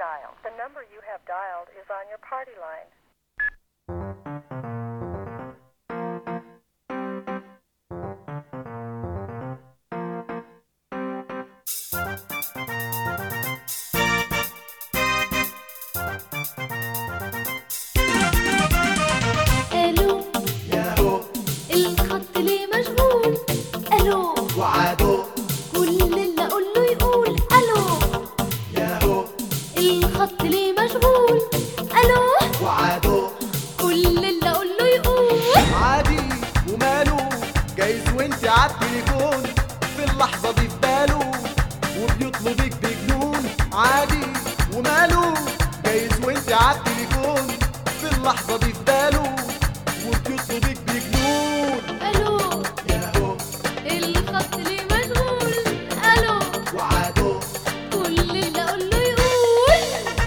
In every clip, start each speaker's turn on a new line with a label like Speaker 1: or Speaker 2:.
Speaker 1: dialed. The number you have dialed is on your party line.
Speaker 2: الو
Speaker 3: ياهو
Speaker 2: الخط ليه مشغول الو
Speaker 3: وعدو
Speaker 2: كل اللي اقول له يقول الو
Speaker 3: ياهو
Speaker 2: الخط ليه مشغول الو
Speaker 3: وعدو
Speaker 2: كل اللي اقول له يقول
Speaker 3: عادي وماله جايز وانت عالتليفون في اللحظة دي في باله وبيطلبك بجنون عادي وماله جايز وانت عالتليفون في اللحظة دي في باله وبيطلبك بجنون
Speaker 2: الو
Speaker 3: ياهو
Speaker 2: الخط ليه مشغول الو
Speaker 3: وعدو
Speaker 2: كل اللي اقول له يقول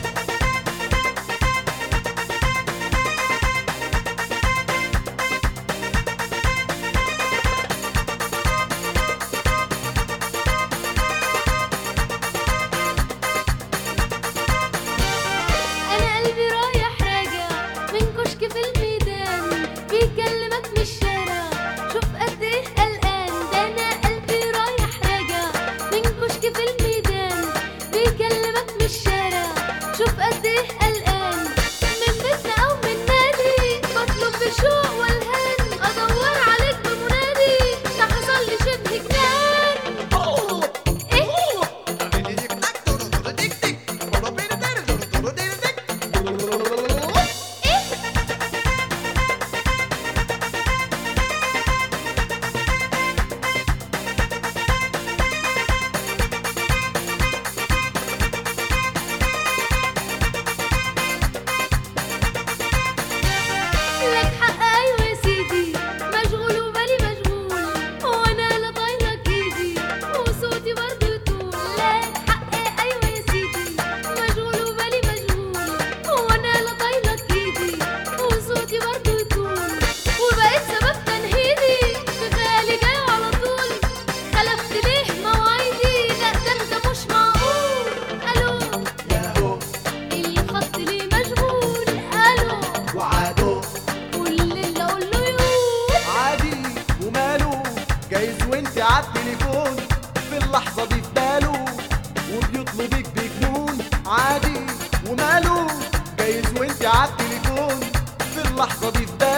Speaker 2: انا قلبي رايح راجع من كشك في الميدان بيكلمك من الشارع شوف قد ايه قلقان ده انا قلبي رايح راجع من كشك في الميدان بيكلمك من الشارع شوف قد ايه قلقان من بيتنا او من نادي بطلب بشوق والهان ادور عليك بمنادي ده حصل لي شبه جنان ايه لك حق ايوه يا سيدي مشغول وبالي مشغول وانا لا طايله ايدي وصوتي برضه يطول لك حق ايوه يا سيدي مشغول وبالي مشغول وانا لا طايله ايدي وصوتي برضه يطول وبقيت سبب تنهيدي في خيالي جاي على طول خلفت ليه مواعيدي لا ده انت مش معقول الو
Speaker 3: ياهو
Speaker 2: الخط ليه مشغول الو
Speaker 3: وعدو
Speaker 2: كل اللي اقول له يقول
Speaker 3: عادي وماله جايز وانت عالتليفون في اللحظة دي في باله وبيطلبك بجنون عادي وماله جايز وانت عالتليفون في اللحظة دي في باله